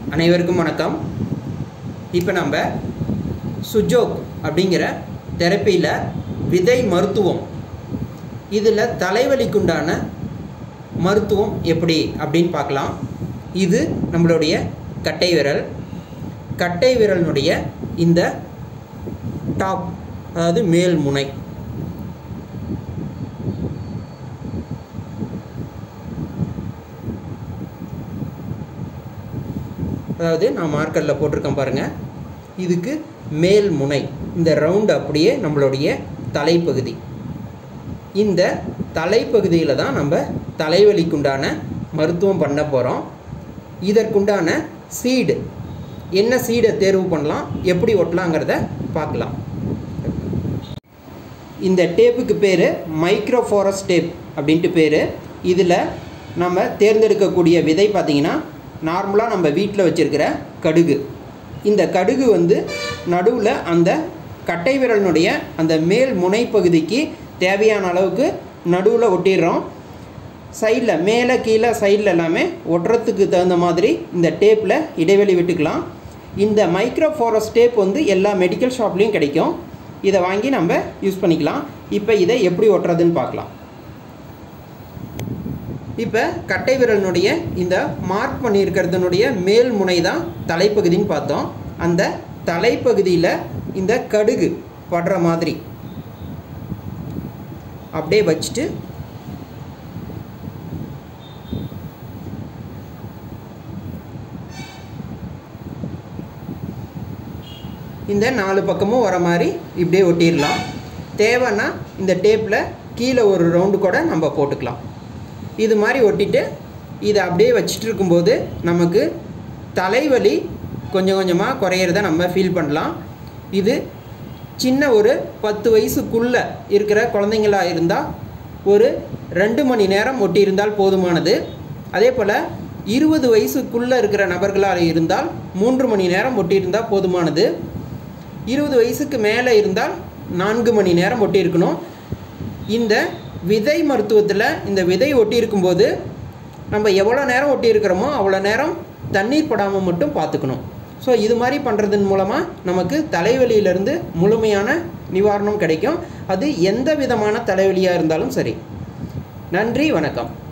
அனைவருக்கும் வணக்கம் இப்போ நம்ம சுஜோக் அப்படிங்கிற தெரப்பியில் விதை மருத்துவம் இதில் தலைவலிக்குண்டான மருத்துவம் எப்படி அப்படின்னு பார்க்கலாம் இது நம்மளுடைய கட்டை விரல் கட்டை விரலினுடைய இந்த டாப் அதாவது மேல் முனை அதாவது நான் மார்க்கரில் போட்டிருக்கேன் பாருங்கள் இதுக்கு மேல் முனை இந்த ரவுண்ட் அப்படியே நம்மளுடைய தலைப்பகுதி இந்த தலைப்பகுதியில் தான் நம்ம தலைவலிக்குண்டான மருத்துவம் பண்ண போகிறோம் இதற்குண்டான சீடு என்ன சீடை தேர்வு பண்ணலாம் எப்படி ஒட்டலாங்கிறத பார்க்கலாம் இந்த டேப்புக்கு பேர் மைக்ரோஃபாரஸ் டேப் அப்படின்ட்டு பேர் இதில் நம்ம தேர்ந்தெடுக்கக்கூடிய விதை பார்த்திங்கன்னா நார்மலாக நம்ம வீட்டில் வச்சுருக்கிற கடுகு இந்த கடுகு வந்து நடுவில் அந்த கட்டை விரலினுடைய அந்த மேல் முனைப்பகுதிக்கு தேவையான அளவுக்கு நடுவில் ஒட்டிடுறோம் சைடில் மேலே கீழே சைடில் எல்லாமே ஒட்டுறதுக்கு தகுந்த மாதிரி இந்த டேப்பில் இடைவெளி விட்டுக்கலாம் இந்த மைக்ரோஃபாரஸ் டேப் வந்து எல்லா மெடிக்கல் ஷாப்லேயும் கிடைக்கும் இதை வாங்கி நம்ம யூஸ் பண்ணிக்கலாம் இப்போ இதை எப்படி ஒட்டுறதுன்னு பார்க்கலாம் இப்போ கட்டை விரலினுடைய இந்த மார்க் பண்ணியிருக்கிறதுனுடைய மேல் முனை தான் தலைப்பகுதின்னு பார்த்தோம் அந்த தலைப்பகுதியில் இந்த கடுகு படுற மாதிரி அப்படியே வச்சுட்டு இந்த நாலு பக்கமும் வர மாதிரி இப்படியே ஒட்டிடலாம் தேவைன்னா இந்த டேப்பில் கீழே ஒரு ரவுண்டு கூட நம்ம போட்டுக்கலாம் இது மாதிரி ஒட்டிட்டு இதை அப்படியே வச்சுட்டு இருக்கும்போது நமக்கு தலைவலி கொஞ்சம் கொஞ்சமாக குறையிறத நம்ம ஃபீல் பண்ணலாம் இது சின்ன ஒரு பத்து வயசுக்குள்ளே இருக்கிற குழந்தைங்களா இருந்தால் ஒரு ரெண்டு மணி நேரம் ஒட்டி இருந்தால் போதுமானது அதே போல் இருபது வயசுக்குள்ளே இருக்கிற நபர்களாக இருந்தால் மூன்று மணி நேரம் ஒட்டியிருந்தால் போதுமானது இருபது வயசுக்கு மேலே இருந்தால் நான்கு மணி நேரம் ஒட்டி இருக்கணும் இந்த விதை மருத்துவத்தில் இந்த விதை ஒட்டி இருக்கும்போது நம்ம எவ்வளோ நேரம் ஒட்டி இருக்கிறோமோ அவ்வளோ நேரம் தண்ணீர் படாமல் மட்டும் பார்த்துக்கணும் ஸோ இது மாதிரி பண்ணுறதன் மூலமாக நமக்கு தலைவலியிலேருந்து முழுமையான நிவாரணம் கிடைக்கும் அது எந்த விதமான தலைவலியாக இருந்தாலும் சரி நன்றி வணக்கம்